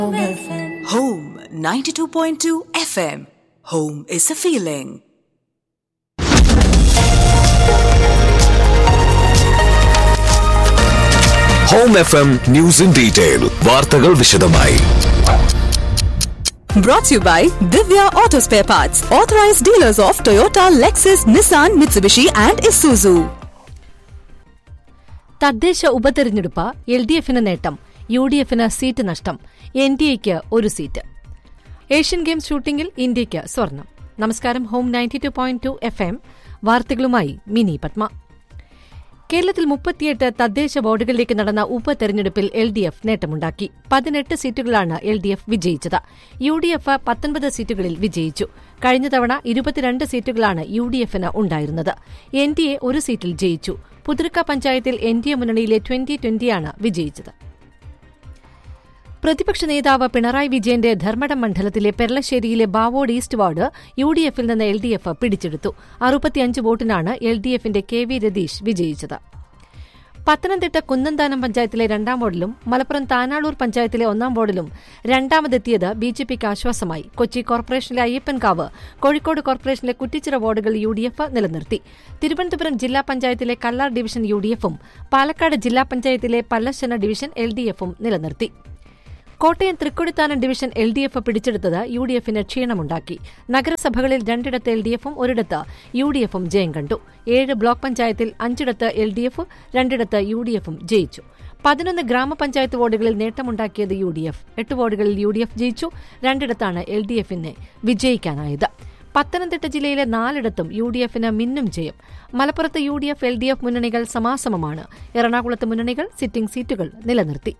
Home 92.2 FM. Home is a feeling. Home F M news in detail വാർത്തകൾ വിശദമായി Brought to you by Divya Auto Spare Parts, authorized dealers of Toyota, Lexus, Nissan, Mitsubishi, and Isuzu. തദ്ദേശ ഉപതെരഞ്ഞെടുപ്പ് L D എഫിന് നേട്ടം U D എഫിന് seat നഷ്ടം N D എക്ക് ഒരു സീറ്റ് ഏഷ്യൻ ഗെയിംസ് ഷൂട്ടിംഗിൽ ഇന്ത്യയ്ക്ക് സ്വർണം നമസ്കാരം home ninety two point two F M വാർത്തകളുമായി മിനി പത്മ കേരളത്തിൽ മുപ്പത്തിയെട്ട് തദ്ദേശ വാർഡുകളിലേക്ക് നടന്ന ഉപതെരഞ്ഞെടുപ്പിൽ എൽ ഡി എഫ് നേട്ടമുണ്ടാക്കി പതിനെട്ട് സീറ്റുകളാണ് എൽ ഡി എഫ് വിജയിച്ചത് യു ഡി എഫ് പത്തൊൻപത് സീറ്റുകളിൽ വിജയിച്ചു കഴിഞ്ഞ തവണ ഇരുപത്തിരണ്ട് സീറ്റുകളാണ് യു ഡി എഫിന് ഉണ്ടായിരുന്നത് എൻ ഡി എ ഒരു സീറ്റിൽ ജയിച്ചു പുതുർക്ക പഞ്ചായത്തിൽ എൻ ഡി എ മുന്നണിയിലെ ട്വന്റി ട്വന്റിയാണ് വിജയിച്ചത് പ്രതിപക്ഷ നേതാവ് പിണറായി വിജയന്റെ ധർമ്മടം മണ്ഡലത്തിലെ പെരളശ്ശേരിയിലെ Bavod east ward U D എഫിൽ നിന്ന് എൽ ഡി എഫ് പിടിച്ചെടുത്തു അറുപത്തിയഞ്ച് വോട്ടിനാണ് എൽ ഡി എഫിന്റെ കെ വി രതീഷ് വിജയിച്ചത് പത്തനംതിട്ട കുന്നന്താനം പഞ്ചായത്തിലെ രണ്ടാം വാർഡിലും മലപ്പുറം താനാളൂർ പഞ്ചായത്തിലെ ഒന്നാം വാർഡിലും രണ്ടാമതെത്തിയത് ബി ജെ പിക്ക് ആശ്വാസമായി കൊച്ചി കോർപ്പറേഷനിലെ അയ്യപ്പൻകാവ് കോഴിക്കോട് കോർപ്പറേഷനിലെ കുറ്റിച്ചിറ വാർഡുകൾ യു ഡി എഫ് നിലനിർത്തി തിരുവനന്തപുരം ജില്ലാ പഞ്ചായത്തിലെ കല്ലാർ ഡിവിഷൻ യു ഡി എഫും പാലക്കാട് ജില്ലാ പഞ്ചായത്തിലെ പല്ലശ്ശന ഡിവിഷൻ എൽ ഡി എഫും നിലനിർത്തി Kottayam Thrikkodithanam division L D F പിടിച്ചെടുത്തത് യു ഡി എഫിന് ക്ഷീണമുണ്ടാക്കി നഗരസഭകളിൽ രണ്ടിടത്ത് എൽ ഡി എഫും ഒരിടത്ത് യു ഡി എഫും ജയം കണ്ടു ഏഴ് ബ്ലോക്ക് പഞ്ചായത്തിൽ അഞ്ചിടത്ത് എൽ ഡി എഫ് രണ്ടിടത്ത് യു ഡി എഫും ജയിച്ചു പതിനൊന്ന് ഗ്രാമപഞ്ചായത്ത് വാർഡുകളിൽ നേട്ടമുണ്ടാക്കിയത് യു ഡി എഫ് എട്ട് വാർഡുകളിൽ യു ഡി എഫ് ജയിച്ചു രണ്ടിടത്താണ് എൽ ഡി എഫിന് വിജയിക്കാനായത് പത്തനംതിട്ട ജില്ലയിലെ നാലിടത്തും യു ഡി എഫിന് മിന്നും ജയം മലപ്പുറത്ത് U D F L D F മുന്നണികൾ സമാസമമാണ് എറണാകുളത്ത് മുന്നണികൾ സിറ്റിംഗ് സീറ്റുകൾ നിലനിർത്തി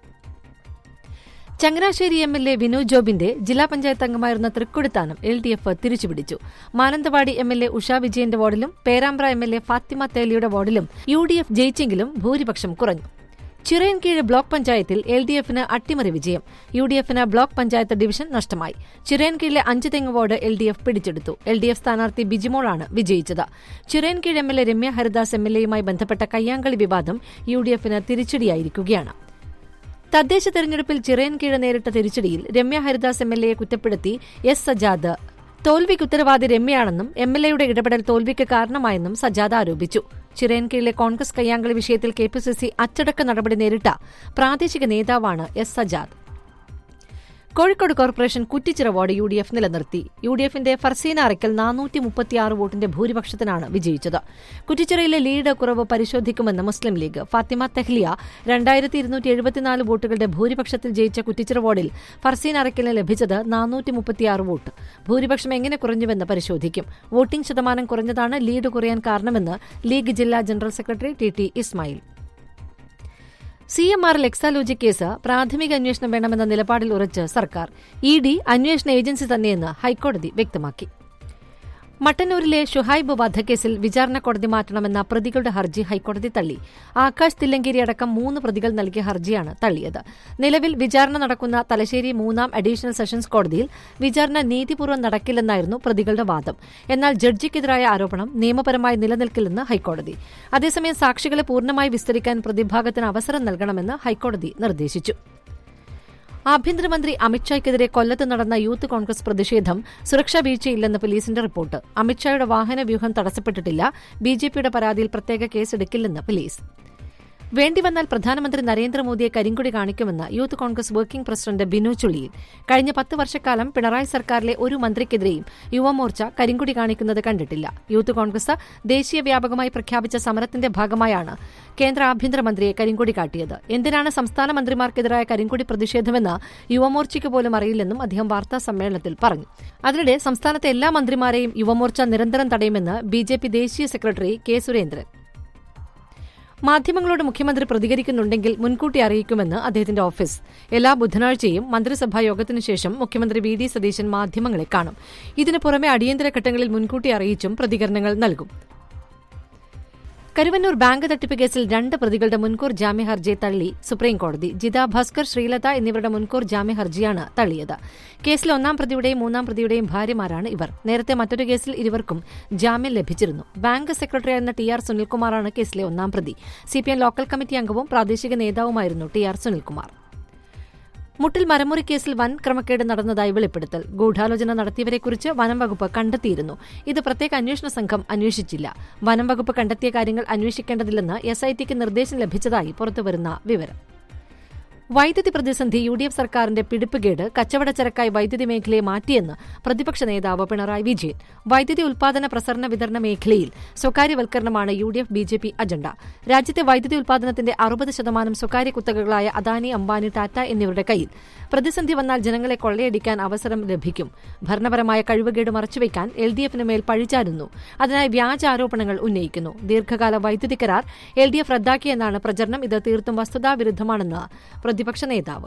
Changanassery M L A Vinod ജോബിന്റെ ജില്ലാ പഞ്ചായത്ത് അംഗമായിരുന്ന തൃക്കൊടിത്താനം എൽ ഡി എഫ് തിരിച്ചുപിടിച്ചു Mananthavady M L A Usha വിജയന്റെ വാർഡിലും Perambra M L A Fathima തേലിയുടെ വാർഡിലും യു ഡി എഫ് ജയിച്ചെങ്കിലും ഭൂരിപക്ഷം കുറഞ്ഞു ചിറയൻകീഴ് ബ്ലോക്ക് പഞ്ചായത്തിൽ എൽ ഡി എഫിന് അട്ടിമറി വിജയം യു ഡി എഫിന് ബ്ലോക്ക് പഞ്ചായത്ത് ഡിവിഷൻ നഷ്ടമായി ചിറയൻകീഴിലെ Anchuthengu ward L D F പിടിച്ചെടുത്തു എൽ ഡി എഫ് സ്ഥാനാർത്ഥി ബിജിമോളാണ് വിജയിച്ചത് Chirayinkeezh M L A Ramya Haridas M L എയുമായി ബന്ധപ്പെട്ട കയ്യാങ്കളി വിവാദം യു ഡി എഫിന് തിരിച്ചടിയായിരിക്കുകയാണ് തദ്ദേശ തെരഞ്ഞെടുപ്പിൽ ചിറയൻകീഴ് നേരിട്ട തിരിച്ചടിയിൽ രമ്യ ഹരിദാസ് എം എൽ എയെ കുറ്റപ്പെടുത്തി എസ് സജാദ് തോൽവിക്ക് ഉത്തരവാദി രമ്യയാണെന്നും എം എൽ എയുടെ ഇടപെടൽ തോൽവിക്ക് കാരണമായെന്നും സജാദ് ആരോപിച്ചു ചിറയൻകീഴിലെ കോൺഗ്രസ് കയ്യാങ്കളി വിഷയത്തിൽ കെ പി സി സി അച്ചടക്ക നടപടി നേരിട്ട പ്രാദേശിക നേതാവാണ് S Sajad Kozhikode corporation Kuttichira ward U D F നിലനിർത്തി യു ഡി എഫിന്റെ ഫർസീന അറയ്ക്കൽ നാനൂറ്റി മുപ്പത്തിയാറ് വോട്ടിന്റെ ഭൂരിപക്ഷത്തിനാണ് വിജയിച്ചത് കുറ്റിച്ചിറയിലെ ലീഡ് കുറവ് പരിശോധിക്കുമെന്ന് മുസ്ലിം ലീഗ് ഫാത്തിമ തെഹ്ലിയ രണ്ടായിരത്തി ഇരുന്നൂറ്റി എഴുപത്തിനാല് വോട്ടുകളുടെ ഭൂരിപക്ഷത്തിൽ ജയിച്ച കുറ്റിച്ചിറ വാർഡിൽ ഫർസീൻ അറയ്ക്കലിന് ലഭിച്ചത് നാനൂറ്റി മുപ്പത്തിയാറ് വോട്ട് ഭൂരിപക്ഷം എങ്ങനെ കുറഞ്ഞുവെന്ന് പരിശോധിക്കും വോട്ടിംഗ് ശതമാനം കുറഞ്ഞതാണ് ലീഡ് കുറയാൻ കാരണമെന്ന് ലീഗ് ജില്ലാ general secretary T T Ismail C M R Exalogic case പ്രാഥമിക അന്വേഷണം വേണമെന്ന നിലപാടിൽ ഉറച്ച് സർക്കാർ ഇ ഡി അന്വേഷണ ഏജൻസി തന്നെയെന്ന് ഹൈക്കോടതി വ്യക്തമാക്കി മട്ടന്നൂരിലെ ഷുഹൈബ് വധക്കേസിൽ വിചാരണ കോടതി മാറ്റണമെന്ന പ്രതികളുടെ ഹർജി ഹൈക്കോടതി തള്ളി ആകാശ് തില്ലങ്കേരി അടക്കം മൂന്ന് പ്രതികൾ നൽകിയ ഹർജിയാണ് തള്ളിയത് നിലവിൽ വിചാരണ നടക്കുന്ന തലശ്ശേരി മൂന്നാം അഡീഷണൽ സെഷൻസ് കോടതിയിൽ വിചാരണ നീതിപൂർവ്വം നടക്കില്ലെന്നായിരുന്നു പ്രതികളുടെ വാദം എന്നാൽ ജഡ്ജിക്കെതിരായ ആരോപണം നിയമപരമായി നിലനിൽക്കില്ലെന്ന് ഹൈക്കോടതി അതേസമയം സാക്ഷികളെ പൂർണ്ണമായി വിസ്തരിക്കാൻ പ്രതിഭാഗത്തിന് അവസരം നൽകണമെന്ന് ഹൈക്കോടതി നിർദ്ദേശിച്ചു ആഭ്യന്തരമന്ത്രി അമിത്ഷായ്ക്കെതിരെ കൊല്ലത്ത് നടന്ന യൂത്ത് കോൺഗ്രസ് പ്രതിഷേധം സുരക്ഷാ വീഴ്ചയില്ലെന്ന് പോലീസിന്റെ റിപ്പോർട്ട് അമിത്ഷായുടെ വാഹന വ്യൂഹം തടസ്സപ്പെട്ടിട്ടില്ല ബിജെപിയുടെ പരാതിയിൽ പ്രത്യേക കേസെടുക്കില്ലെന്ന് പോലീസ് വേണ്ടിവന്നാൽ പ്രധാനമന്ത്രി നരേന്ദ്രമോദിയെ കരിങ്കൊടി കാണിക്കുമെന്ന് youth congress working president Binu Chulliyil കഴിഞ്ഞ പത്ത് വർഷക്കാലം പിണറായി സർക്കാരിലെ ഒരു മന്ത്രിക്കെതിരെയും യുവമോർച്ച കരിങ്കൊടി കാണിക്കുന്നത് കണ്ടിട്ടില്ല യൂത്ത് കോൺഗ്രസ് ദേശീയ വ്യാപകമായി പ്രഖ്യാപിച്ച സമരത്തിന്റെ ഭാഗമായാണ് കേന്ദ്ര ആഭ്യന്തരമന്ത്രിയെ കരിങ്കൊടി കാട്ടിയത് എന്തിനാണ് സംസ്ഥാന മന്ത്രിമാർക്കെതിരായ കരിങ്കൊടി പ്രതിഷേധമെന്ന് യുവമോർച്ചയ്ക്ക് പോലും അറിയില്ലെന്നും അദ്ദേഹം വാർത്താ സമ്മേളനത്തിൽ പറഞ്ഞു അതിനിടെ സംസ്ഥാനത്തെ എല്ലാ മന്ത്രിമാരെയും യുവമോർച്ച നിരന്തരം തടയുമെന്ന് ബിജെപി ദേശീയ സെക്രട്ടറി കെ സുരേന്ദ്രൻ മാധ്യമങ്ങളോട് മുഖ്യമന്ത്രി പ്രതികരിക്കുന്നുണ്ടെങ്കിൽ മുൻകൂട്ടി അറിയിക്കുമെന്ന് അദ്ദേഹത്തിന്റെ ഓഫീസ് എല്ലാ ബുധനാഴ്ചയും മന്ത്രിസഭാ യോഗത്തിനു ശേഷം മുഖ്യമന്ത്രി വി ഡി സതീശൻ മാധ്യമങ്ങളെ കാണും ഇതിനു പുറമെ അടിയന്തര ഘട്ടങ്ങളിൽ മുൻകൂട്ടി അറിയിച്ചും പ്രതികരണങ്ങൾ നൽകും കരുവന്നൂർ ബാങ്ക് തട്ടിപ്പ് കേസിൽ രണ്ട് പ്രതികളുടെ മുൻകൂർ ജാമ്യ ഹർജി തള്ളി സുപ്രീംകോടതി ജിത ഭാസ്കർ ശ്രീലത എന്നിവരുടെ മുൻകൂർ ജാമ്യ ഹർജിയാണ് തള്ളിയത് കേസിൽ ഒന്നാം പ്രതിയുടെയും മൂന്നാം പ്രതിയുടെയും ഭാര്യമാരാണ് ഇവർ നേരത്തെ മറ്റൊരു കേസിൽ ഇരുവർക്കും ജാമ്യം ലഭിച്ചിരുന്നു ബാങ്ക് സെക്രട്ടറിയായിരുന്ന ടി ആർ സുനിൽകുമാറാണ് കേസിലെ ഒന്നാം പ്രതി സിപിഎം ലോക്കൽ കമ്മിറ്റി അംഗവും പ്രാദേശിക നേതാവുമായിരുന്നു ടി ആർ സുനിൽകുമാർ മുട്ടിൽ മരമുറി കേസിൽ വൻ ക്രമക്കേട് നടന്നതായി വെളിപ്പെടുത്തൽ ഗൂഢാലോചന നടത്തിയവരെക്കുറിച്ച് വനം വകുപ്പ് കണ്ടെത്തിയിരുന്നു ഇത് പ്രത്യേക അന്വേഷണ സംഘം അന്വേഷിച്ചില്ല വനം വകുപ്പ് കണ്ടെത്തിയ കാര്യങ്ങൾ അന്വേഷിക്കേണ്ടതില്ലെന്ന് എസ് ഐ ടിക്ക് നിർദ്ദേശം ലഭിച്ചതായി പുറത്തുവരുന്ന വിവരം വൈദ്യുതി പ്രതിസന്ധി യു ഡി എഫ് സർക്കാരിന്റെ പിടിപ്പുകേട് കച്ചവടച്ചരക്കായി വൈദ്യുതി മേഖലയെ മാറ്റിയെന്ന് പ്രതിപക്ഷ നേതാവ് പിണറായി വിജയൻ വൈദ്യുതി ഉൽപാദന പ്രസരണ വിതരണ മേഖലയിൽ സ്വകാര്യവൽക്കരണമാണ് U D F B J P agenda രാജ്യത്തെ വൈദ്യുതി ഉൽപാദനത്തിന്റെ അറുപത് ശതമാനം സ്വകാര്യ കുത്തകകളായ അദാനി അംബാനി ടാറ്റ എന്നിവരുടെ കയ്യിൽ പ്രതിസന്ധി വന്നാൽ ജനങ്ങളെ കൊള്ളയടിക്കാൻ അവസരം ലഭിക്കും ഭരണപരമായ കഴിവുകേട് മറച്ചുവെക്കാൻ എൽ ഡി എഫിന് മേൽ പഴിചാരുന്നു അതിനായി വ്യാജ ആരോപണങ്ങൾ ഉന്നയിക്കുന്നു ദീർഘകാല വൈദ്യുതി കരാർ എൽ ഡി എഫ് റദ്ദാക്കിയെന്നാണ് പ്രചരണം ഇത് തീർത്തും വസ്തുതാവിരുദ്ധമാണെന്ന് പ്രതിപക്ഷ നേതാവ്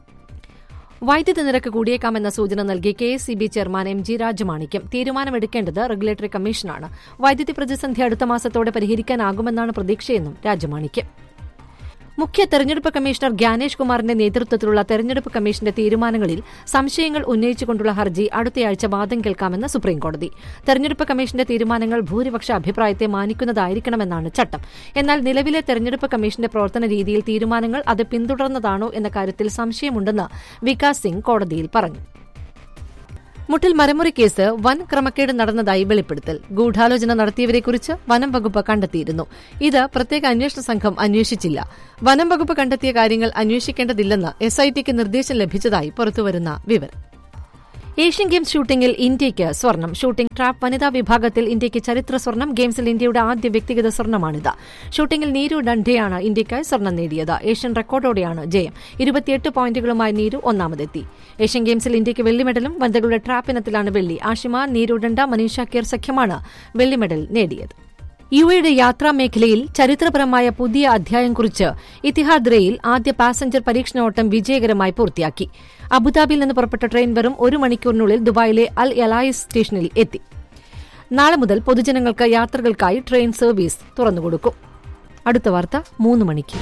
വൈദ്യുതി നിരക്ക് കൂടിയേക്കാമെന്ന സൂചന നൽകി K S C B chairman M G Rajamanickam തീരുമാനമെടുക്കേണ്ടത് റെഗുലേറ്ററി കമ്മീഷനാണ് വൈദ്യുതി പ്രതിസന്ധി അടുത്ത മാസത്തോടെ പരിഹരിക്കാനാകുമെന്നാണ് പ്രതീക്ഷയെന്നും രാജമാണിക്യം മുഖ്യ തെരഞ്ഞെടുപ്പ് കമ്മീഷണർ ഗ്യാനേഷ് കുമാറിന്റെ നേതൃത്വത്തിലുള്ള തെരഞ്ഞെടുപ്പ് കമ്മീഷന്റെ തീരുമാനങ്ങളിൽ സംശയങ്ങൾ ഉന്നയിച്ചുകൊണ്ടുള്ള ഹർജി അടുത്തയാഴ്ച വാദം കേൾക്കാമെന്ന് സുപ്രീംകോടതി തെരഞ്ഞെടുപ്പ് കമ്മീഷന്റെ തീരുമാനങ്ങൾ ഭൂരിപക്ഷ അഭിപ്രായത്തെ മാനിക്കുന്നതായിരിക്കണമെന്നാണ് ചട്ടം എന്നാൽ നിലവിലെ തെരഞ്ഞെടുപ്പ് കമ്മീഷന്റെ പ്രവർത്തന രീതിയിൽ തീരുമാനങ്ങൾ അത് പിന്തുടർന്നതാണോ എന്ന കാര്യത്തിൽ സംശയമുണ്ടെന്ന് വികാസ് സിംഗ് കോടതിയിൽ പറഞ്ഞു മുട്ടിൽ മരമുറി കേസ് വൻ ക്രമക്കേട് നടന്നതായി വെളിപ്പെടുത്തൽ ഗൂഢാലോചന നടത്തിയവരെക്കുറിച്ച് വനം വകുപ്പ് കണ്ടെത്തിയിരുന്നു ഇത് പ്രത്യേക അന്വേഷണ സംഘം അന്വേഷിച്ചില്ല വനം വകുപ്പ് കണ്ടെത്തിയ കാര്യങ്ങൾ അന്വേഷിക്കേണ്ടതില്ലെന്ന് എസ് ഐ ടിക്ക് നിർദ്ദേശം ലഭിച്ചതായി പുറത്തുവരുന്ന വിവരം ഏഷ്യൻ ഗെയിംസ് ഷൂട്ടിംഗിൽ ഇന്ത്യയ്ക്ക് സ്വർണം ഷൂട്ടിംഗ് ട്രാപ്പ് വനിതാ വിഭാഗത്തിൽ ഇന്ത്യയ്ക്ക് ചരിത്ര സ്വർണം ഗെയിംസിൽ ഇന്ത്യയുടെ ആദ്യ വ്യക്തിഗത സ്വർണമാണിത് ഷൂട്ടിംഗിൽ നീരു ഡണ്ഡയാണ് ഇന്ത്യയ്ക്കായി സ്വർണം നേടിയത് ഏഷ്യൻ റെക്കോർഡോടെയാണ് ജയം ഇരുപത്തിയെട്ട് പോയിന്റുകളുമായി നീരു ഒന്നാമതെത്തി ഏഷ്യൻ ഗെയിംസിൽ ഇന്ത്യയ്ക്ക് വെള്ളി മെഡലും വനിതകളുടെ ട്രാപ്പ് ഇനത്തിലാണ് വെള്ളി ആഷിമ നീരു ഡണ്ട മനീഷ കീർ സഖ്യമാണ് വെള്ളി മെഡൽ നേടിയത് യു എയുടെ യാത്രാ മേഖലയിൽ ചരിത്രപരമായ പുതിയ അധ്യായം കുറിച്ച് ഇത്തിഹാദ് റെയിൽ ആദ്യ പാസഞ്ചർ പരീക്ഷണോട്ടം വിജയകരമായി പൂർത്തിയാക്കി അബുദാബിയിൽ നിന്ന് പുറപ്പെട്ട ട്രെയിൻ വെറും ഒരു മണിക്കൂറിനുള്ളിൽ ദുബായിലെ അൽ എലായിസ് സ്റ്റേഷനിൽ എത്തി നാളെ മുതൽ പൊതുജനങ്ങൾക്ക് യാത്രകൾക്കായി ട്രെയിൻ സർവീസ് തുറന്നുകൊടുക്കും അടുത്ത വാർത്ത മൂന്ന് മണിക്ക്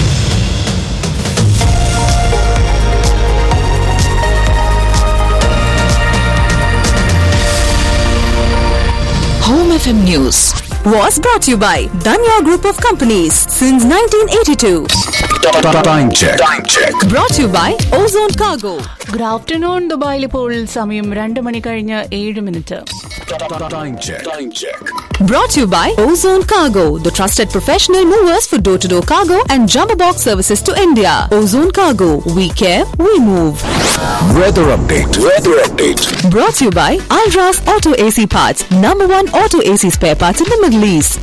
Home FM News was brought to you by Danya Group of Companies since 1982. Time check. Time check. Brought to you by Ozone Cargo. Good afternoon ദുബായിൽ ഇപ്പോൾ സമയം രണ്ട് മണി കഴിഞ്ഞ് ഏഴ് minute Time check. Time check. Brought to you by Ozone Cargo, the trusted professional movers for door to door cargo and jumbo box services to India. Ozone Cargo, we care, we move. Weather update. Weather update. Brought to you by Alras Auto AC Parts, number one auto AC spare parts in the Middle East.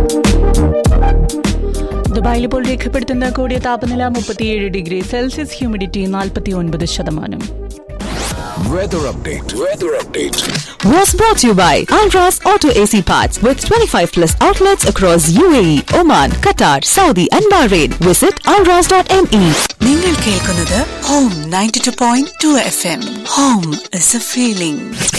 ദുബായിൽ ഇപ്പോൾ രേഖപ്പെടുത്തുന്ന കൂടിയ താപനില മുപ്പത്തിയേഴ് degree Celsius humidity നാൽപ്പത്തി ഒൻപത് ശതമാനം Weather update. Weather update. Was brought to you by Alras Auto AC Parts with 25 plus outlets across UAE, Oman, Qatar, Saudi and Bahrain. Visit alras.me. നിങ്ങൾ കേൾക്കുന്നത് home ninety two point two F M home is a feeling